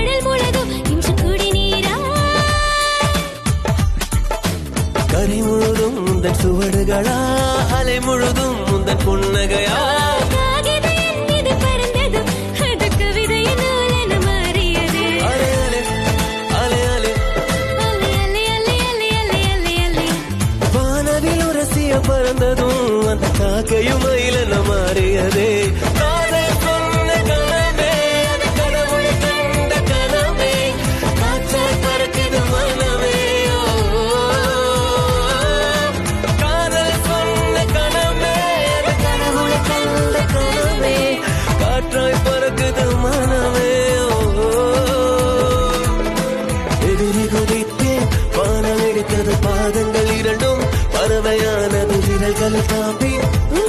கடல் முழுதும் இன்று குடிநீரா கரை முழுதும் முந்தன் சுவடுகளா அலை முழுதும் முந்தன் புன்னகையா காகித என் மீது பறந்ததும் அது கவிதைய நூலென மாறியது அலை அலை அலை அலை அல்லி அல்லி அல்லி அல்லி அல்லி அல்லி அல்லி வானவில் உரசிய பறந்ததும் அந்த காக்கையும் மயிலென மாறியதே காதல் சொன்ன கனவே அது கடவுள் கண்ட கனவே காற்றாய் பறக்குது மனமே ஓ, காதல் சொன்ன கனவே அது கடவுள் கண்ட கனவே காற்றாய் பறக்குது மனமே ஓ எதிரி குதித்தேன் வானம் எடுத்தது பாதங்கள் இரண்டும் பறவையானது விரல்கள் தாம்பி ஊ